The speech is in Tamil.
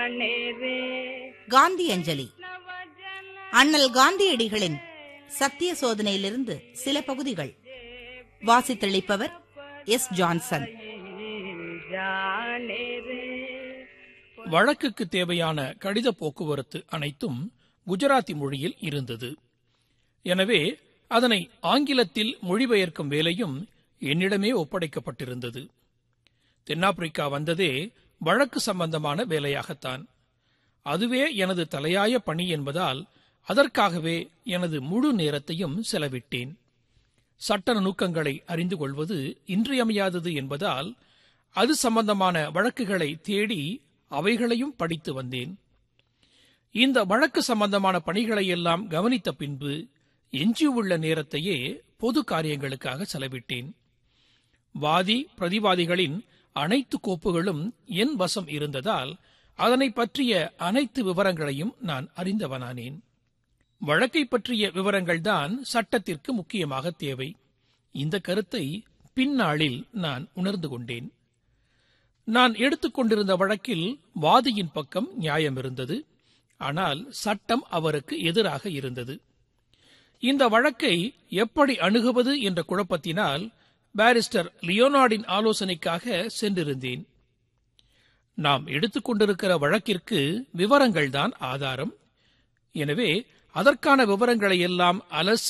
காந்தி அஞ்சலி அண்ணல் காந்தியடிகளின் சத்திய சோதனையிலிருந்து சில பகுதிகள் வாசித்தளிப்பவர் எஸ் ஜான்சன் வழக்குக்கு தேவையான கடித போக்குவரத்து அனைத்தும் குஜராத்தி மொழியில் இருந்தது எனவே அதனை ஆங்கிலத்தில் மொழிபெயர்க்கும் வேலையும் என்னிடமே ஒப்படைக்கப்பட்டிருந்தது தென்னாப்பிரிக்கா வந்ததே வழக்கு சம்பந்தமான வேலையாகத்தான் அதுவே எனது தலையாய பணி என்பதால் அதற்காகவே எனது முழு நேரத்தையும் செலவிட்டேன் சட்ட நுணுக்கங்களை அறிந்து கொள்வது இன்றியமையாதது என்பதால் அது சம்பந்தமான வழக்குகளை தேடி அவைகளையும் படித்து வந்தேன் இந்த வழக்கு சம்பந்தமான பணிகளை எல்லாம் கவனித்த பின்பு எஞ்சியுள்ள நேரத்தையே பொது காரியங்களுக்காக செலவிட்டேன் வாதி பிரதிவாதிகளின் அனைத்து கோப்புகளும் என் வசம் இருந்ததால் அதனை பற்றிய அனைத்து விவரங்களையும் நான் அறிந்தவனானேன் வழக்கை பற்றிய விவரங்கள்தான் சட்டத்திற்கு முக்கியமாக தேவை இந்த கருத்தை பின்னாளில் நான் உணர்ந்து கொண்டேன் நான் எடுத்துக்கொண்டிருந்த வழக்கில் வாதியின் பக்கம் நியாயம் இருந்தது ஆனால் சட்டம் அவருக்கு எதிராக இருந்தது இந்த வழக்கை எப்படி அணுகுவது என்ற குழப்பத்தினால் பாரிஸ்டர் லியோனார்டின் ஆலோசனைக்காக சென்றிருந்தேன் நாம் எடுத்துக்கொண்டிருக்கிற வழக்கிற்கு விவரங்கள்தான் ஆதாரம் எனவே அதற்கான விவரங்களை எல்லாம் அலசி